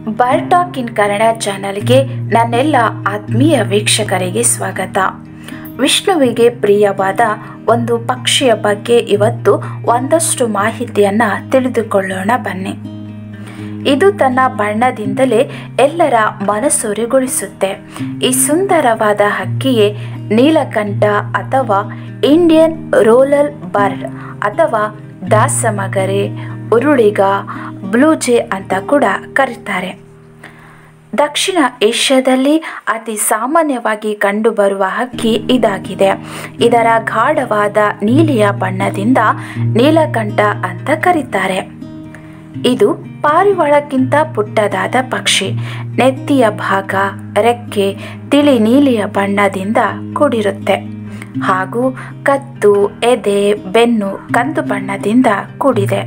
bird talk in Kannada ಚಾನಲ್ಗೆ ನನ್ನೆಲ್ಲ ಆತ್ಮೀಯ ವೀಕ್ಷಕರಿಗೆ ಸ್ವಾಗತ ವಿಷ್ಣುವಿಗೆ ಪ್ರಿಯವಾದ ಒಂದು ಪಕ್ಷಿಯ ಬಗ್ಗೆ ಇವತ್ತು ಒಂದಷ್ಟು ಮಾಹಿತಿಯನ್ನು ತಿಳಿದುಕೊಳ್ಳೋಣ ಬನ್ನಿ ಇದು ತನ್ನ ಬಣ್ಣದಿಂದಲೇ ಎಲ್ಲರ ಮನಸೂರೆಗೊಳಿಸುತ್ತೆ ಈ ಸುಂದರವಾದ ಹಕ್ಕಿಯೇ ನೀಲಕಂಠ ಅಥವಾ ಇಂಡಿಯನ್ ರೋಲಲ್ ಬರ್ಡ್ ಅಥವಾ ದಾಸಮಗರೆ ಉರುಳಿಗ ಬ್ಲೂಜೆ ಅಂತ ಕೂಡ ಕರೀತಾರೆ ದಕ್ಷಿಣ ಏಷ್ಯಾದಲ್ಲಿ ಅತಿ ಸಾಮಾನ್ಯವಾಗಿ ಕಂಡುಬರುವ ಹಕ್ಕಿ ಇದಾಗಿದೆ ಇದರ ಗಾಢವಾದ ನೀಲಿಯ ಬಣ್ಣದಿಂದ ನೀಲಕಂಠ ಅಂತ ಕರೀತಾರೆ ಇದು ಪಾರಿವಾಳಕ್ಕಿಂತ ಪುಟ್ಟದಾದ ಪಕ್ಷಿ ನೆತ್ತಿಯ ಭಾಗ ರೆಕ್ಕೆ ತಿಳಿ ನೀಲಿಯ ಬಣ್ಣದಿಂದ ಕೂಡಿರುತ್ತೆ ಹಾಗೂ ಕತ್ತು ಎದೆ ಬೆನ್ನು ಕಂದು ಬಣ್ಣದಿಂದ ಕೂಡಿದೆ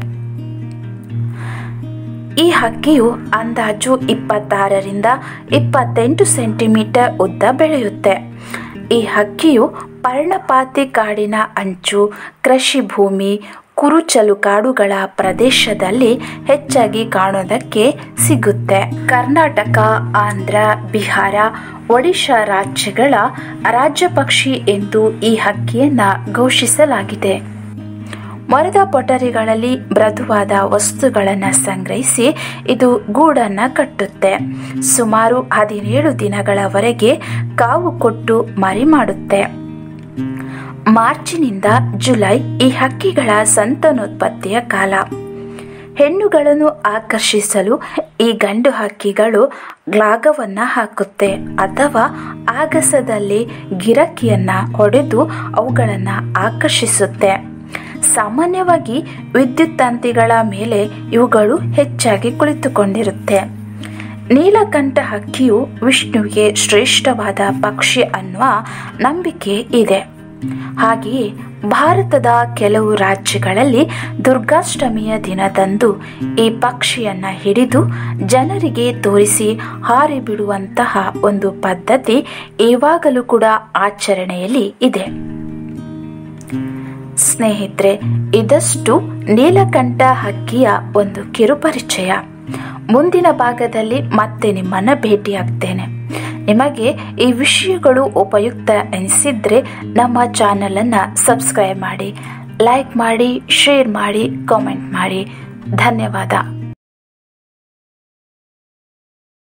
ಈ ಹಕ್ಕಿಯು ಅಂದಾಜು ಇಪ್ಪತ್ತಾರರಿಂದ ಇಪ್ಪತ್ತೆಂಟು ಸೆಂಟಿಮೀಟರ್ ಉದ್ದ ಬೆಳೆಯುತ್ತೆ ಈ ಹಕ್ಕಿಯು ಪರ್ಣಪಾತಿ ಕಾಡಿನ ಅಂಚು ಕೃಷಿ ಭೂಮಿ ಕುರುಚಲು ಕಾಡುಗಳ ಪ್ರದೇಶದಲ್ಲಿ ಹೆಚ್ಚಾಗಿ ಕಾಣೋದಕ್ಕೆ ಸಿಗುತ್ತೆ ಕರ್ನಾಟಕ ಆಂಧ್ರ ಬಿಹಾರ ಒಡಿಶಾ ರಾಜ್ಯಗಳ ರಾಜ್ಯ ಪಕ್ಷಿ ಎಂದು ಈ ಹಕ್ಕಿಯನ್ನ ಘೋಷಿಸಲಾಗಿದೆ ಮರದ ಪೊಟರಿಗಳಲ್ಲಿ ಮೃದುವಾದ ವಸ್ತುಗಳನ್ನು ಸಂಗ್ರಹಿಸಿ ಇದು ಗೂಡನ್ನು ಕಟ್ಟುತ್ತೆ ಸುಮಾರು ಹದಿನೇಳು ದಿನಗಳವರೆಗೆ ಕಾವು ಕೊಟ್ಟು ಮರಿ ಮಾಡುತ್ತೆ ಮಾರ್ಚಿನಿಂದ ಜುಲೈ ಈ ಹಕ್ಕಿಗಳ ಸಂತಾನೋತ್ಪತ್ತಿಯ ಕಾಲ ಹೆಣ್ಣುಗಳನ್ನು ಆಕರ್ಷಿಸಲು ಈ ಗಂಡು ಹಕ್ಕಿಗಳು ಗ್ಲಾಗವನ್ನ ಹಾಕುತ್ತೆ ಅಥವಾ ಆಗಸದಲ್ಲಿ ಗಿರಕಿಯನ್ನ ಹೊಡೆದು ಅವುಗಳನ್ನು ಆಕರ್ಷಿಸುತ್ತೆ ಸಾಮಾನ್ಯವಾಗಿ ವಿದ್ಯುತ್ ತಂತಿಗಳ ಮೇಲೆ ಇವುಗಳು ಹೆಚ್ಚಾಗಿ ಕುಳಿತುಕೊಂಡಿರುತ್ತೆ ನೀಲಕಂಠ ಹಕ್ಕಿಯು ವಿಷ್ಣುವಿಗೆ ಶ್ರೇಷ್ಠವಾದ ಪಕ್ಷಿ ಅನ್ನುವ ನಂಬಿಕೆ ಇದೆ ಹಾಗೆಯೇ ಭಾರತದ ಕೆಲವು ರಾಜ್ಯಗಳಲ್ಲಿ ದುರ್ಗಾಷ್ಟಮಿಯ ದಿನದಂದು ಈ ಪಕ್ಷಿಯನ್ನ ಹಿಡಿದು ಜನರಿಗೆ ತೋರಿಸಿ ಹಾರಿ ಬಿಡುವಂತಹ ಒಂದು ಪದ್ಧತಿ ಇವಾಗಲೂ ಕೂಡ ಆಚರಣೆಯಲ್ಲಿ ಇದೆ ಸ್ನೇಹಿತರೆ ಇದಷ್ಟು ನೀಲಕಂಠ ಹಕ್ಕಿಯ ಒಂದು ಕಿರುಪರಿಚಯ ಮುಂದಿನ ಭಾಗದಲ್ಲಿ ಮತ್ತೆ ನಿಮ್ಮನ್ನ ಭೇಟಿಯಾಗ್ತೇನೆ ನಿಮಗೆ ಈ ವಿಷಯಗಳು ಉಪಯುಕ್ತ ಎನಿಸಿದ್ರೆ ನಮ್ಮ ಚಾನಲನ್ನು ಸಬ್ಸ್ಕ್ರೈಬ್ ಮಾಡಿ ಲೈಕ್ ಮಾಡಿ ಶೇರ್ ಮಾಡಿ ಕಾಮೆಂಟ್ ಮಾಡಿ ಧನ್ಯವಾದ